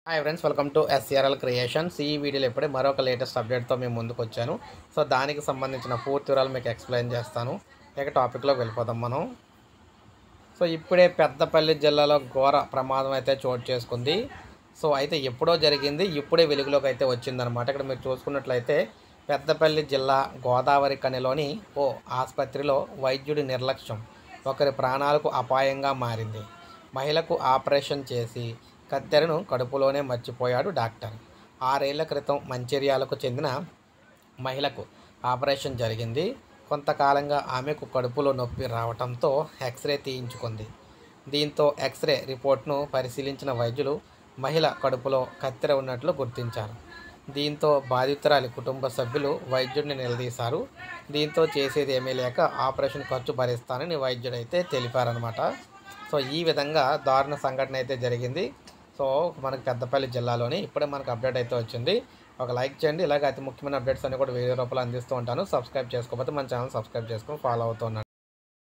hi friends welcome to SRL creations ఈ వీడియోలో ఇప్పుడే మరొక లేటెస్ట్ అప్డేట్తో మేము ముందుకు వచ్చాను సో దానికి సంబంధించిన పూర్తి వివరాలు మీకు ఎక్స్ప్లెయిన్ చేస్తాను ఇక టాపిక్లోకి వెళ్ళిపోదాం మనం సో ఇప్పుడే పెద్దపల్లి జిల్లాలో ఘోర ప్రమాదం అయితే చోటు చేసుకుంది సో అయితే ఎప్పుడో జరిగింది ఇప్పుడే వెలుగులోకి అయితే వచ్చిందనమాట ఇక్కడ మీరు చూసుకున్నట్లయితే పెద్దపల్లి జిల్లా గోదావరి కనిలోని ఓ ఆసుపత్రిలో వైద్యుడి నిర్లక్ష్యం ఒకరి ప్రాణాలకు అపాయంగా మారింది మహిళకు ఆపరేషన్ చేసి కత్తెరను కడుపులోనే మర్చిపోయాడు డాక్టర్ ఆరేళ్ల క్రితం మంచిర్యాలకు చెందిన మహిళకు ఆపరేషన్ జరిగింది కొంతకాలంగా ఆమెకు కడుపులో నొప్పి రావడంతో ఎక్స్రే తీయించుకుంది దీంతో ఎక్స్రే రిపోర్ట్ను పరిశీలించిన వైద్యులు మహిళ కడుపులో కత్తెర ఉన్నట్లు గుర్తించారు దీంతో బాధితురాలి కుటుంబ సభ్యులు వైద్యుడిని నిలదీశారు దీంతో చేసేది ఏమీ లేక ఆపరేషన్ ఖర్చు భరిస్తానని వైద్యుడైతే తెలిపారనమాట సో ఈ విధంగా దారుణ సంఘటన అయితే జరిగింది సో మనకి పెద్దపల్లి జిల్లాలోని ఇప్పుడే మనకు అప్డేట్ అయితే వచ్చింది ఒక లైక్ చేయండి ఇలాగ అతి ముఖ్యమైన అప్డేట్స్ అన్ని కూడా వీడియో రూపంలో అందిస్తూ ఉంటాను సబ్స్క్రైబ్ చేసుకోకపోతే మన ఛానల్ సబ్స్క్రైబ్ చేసుకొని ఫాలో అవుతూ ఉండండి